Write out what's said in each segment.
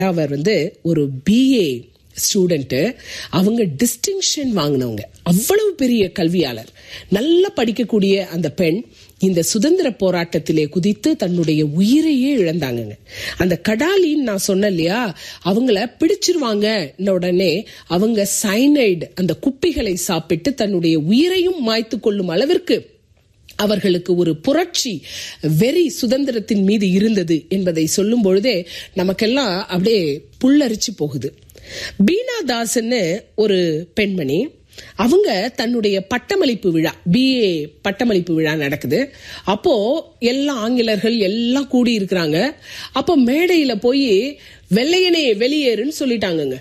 அவர் வந்து ஒரு BA student அவங்க டிஸ்டிங்ஷன் வாங்கினவங்க அவ்வளவு பெரிய கல்வியாளர் நல்லா படிக்கக்கூடிய அந்த பெண் இந்த சுதந்திர போராட்டத்திலே குதித்து தன்னுடைய உயிரையே இழந்தாங்கங்க அந்த கடாலின்னு நான் சொன்னேன் இல்லையா அவங்கள பிடிச்சிருவாங்க உடனே அவங்க சைனைடு அந்த குப்பிகளை சாப்பிட்டு தன்னுடைய உயிரையும் மாய்த்து கொள்ளும் அளவிற்கு அவர்களுக்கு ஒரு புரட்சி வெறி சுதந்திரத்தின் மீது இருந்தது என்பதை சொல்லும் பொழுதே நமக்கெல்லாம் அப்படியே புல்லரிச்சு போகுது பீனா தாஸ்ன்னு ஒரு பெண்மணி அவங்க தன்னுடைய பட்டமளிப்பு விழா பிஏ பட்டமளிப்பு விழா நடக்குது அப்போ எல்லா ஆங்கிலர்கள் எல்லாம் கூடி இருக்கிறாங்க அப்போ மேடையில போய் வெள்ளையனே வெளியேறுன்னு சொல்லிட்டாங்கங்க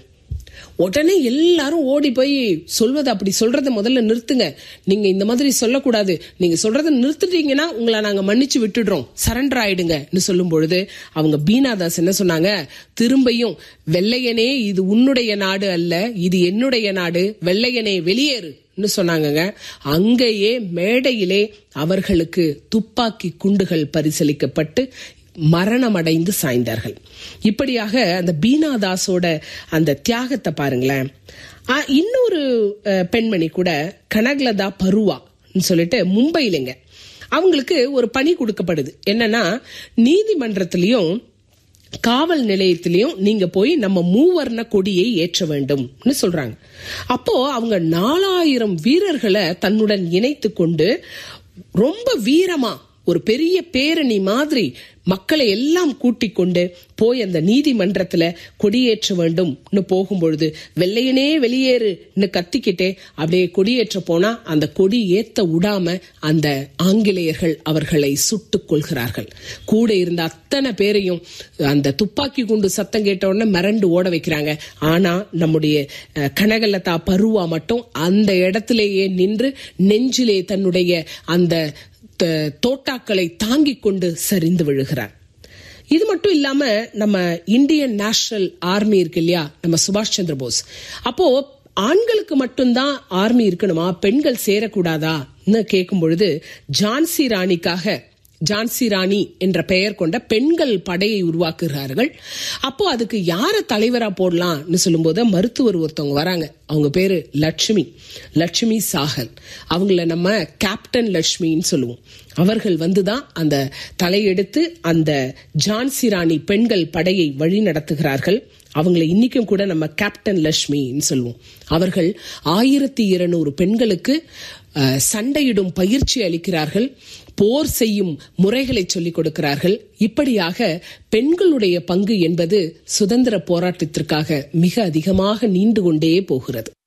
உடனே எல்லாரும் ஓடி போய் சொல்வதை அப்படி சொல்றத முதல்ல நிறுத்துங்க நீங்க இந்த மாதிரி சொல்லக்கூடாது நீங்க சொல்றத நிறுத்திட்டீங்கன்னா உங்களை நாங்க மன்னிச்சு விட்டுடுறோம் சரண்டர் ஆயிடுங்கன்னு சொல்லும் பொழுது அவங்க பீனாதாஸ் என்ன சொன்னாங்க திரும்பியும் வெள்ளையனே இது உன்னுடைய நாடு அல்ல இது என்னுடைய நாடு வெள்ளையனே வெளியேறு சொன்னாங்கங்க அங்கேயே மேடையிலே அவர்களுக்கு துப்பாக்கி குண்டுகள் பரிசளிக்கப்பட்டு மரணமடைந்து சாய்ந்தார்கள் இப்படியாக அந்த பீனாதாஸோட அந்த தியாகத்தை பாருங்களேன் இன்னொரு பெண்மணி கூட கனக்லதா பருவா சொல்லிட்டு மும்பையிலங்க அவங்களுக்கு ஒரு பணி கொடுக்கப்படுது என்னன்னா நீதிமன்றத்திலையும் காவல் நிலையத்திலையும் நீங்க போய் நம்ம மூவர்ண கொடியை ஏற்ற வேண்டும்னு சொல்றாங்க அப்போ அவங்க நாலாயிரம் வீரர்களை தன்னுடன் இணைத்து கொண்டு ரொம்ப வீரமா ஒரு பெரிய பேரணி மாதிரி மக்களை எல்லாம் கூட்டிக் கொண்டு போய் அந்த நீதிமன்றத்துல கொடியேற்ற வேண்டும்னு போகும்பொழுது வெள்ளையனே வெளியேறுன்னு கத்திக்கிட்டே அப்படியே கொடியேற்ற போனா அந்த கொடி ஏத்த விடாம அந்த ஆங்கிலேயர்கள் அவர்களை சுட்டுக் கொள்கிறார்கள் கூட இருந்த அத்தனை பேரையும் அந்த துப்பாக்கி குண்டு சத்தம் கேட்ட உடனே மிரண்டு ஓட வைக்கிறாங்க ஆனா நம்முடைய கனகலதா பருவா மட்டும் அந்த இடத்திலேயே நின்று நெஞ்சிலே தன்னுடைய அந்த தோட்டாக்களை தாங்கிக் கொண்டு சரிந்து விழுகிறார் இது மட்டும் இல்லாம நம்ம இந்தியன் நேஷனல் ஆர்மி இருக்கு இல்லையா நம்ம சுபாஷ் சந்திர போஸ் அப்போ ஆண்களுக்கு மட்டும்தான் ஆர்மி இருக்கணுமா பெண்கள் சேரக்கூடாதான்னு கேட்கும் பொழுது ஜான்சி ராணிக்காக ஜான்சி ராணி என்ற பெயர் கொண்ட பெண்கள் படையை உருவாக்குகிறார்கள் அப்போ அதுக்கு யார தலைவரா போடலாம்னு சொல்லும்போது மருத்துவர் ஒருத்தவங்க வராங்க அவங்க பேரு லட்சுமி லட்சுமி சாகல் அவங்கள நம்ம கேப்டன் லட்சுமின்னு சொல்லுவோம் அவர்கள் வந்துதான் அந்த தலையெடுத்து அந்த ஜான்சி ராணி பெண்கள் படையை வழி நடத்துகிறார்கள் அவங்களை இன்னைக்கும் கூட நம்ம கேப்டன் லட்சுமின்னு சொல்லுவோம் அவர்கள் ஆயிரத்தி இருநூறு பெண்களுக்கு சண்டையிடும் பயிற்சி அளிக்கிறார்கள் போர் செய்யும் முறைகளை சொல்லிக் கொடுக்கிறார்கள் இப்படியாக பெண்களுடைய பங்கு என்பது சுதந்திர போராட்டத்திற்காக மிக அதிகமாக நீண்டு கொண்டே போகிறது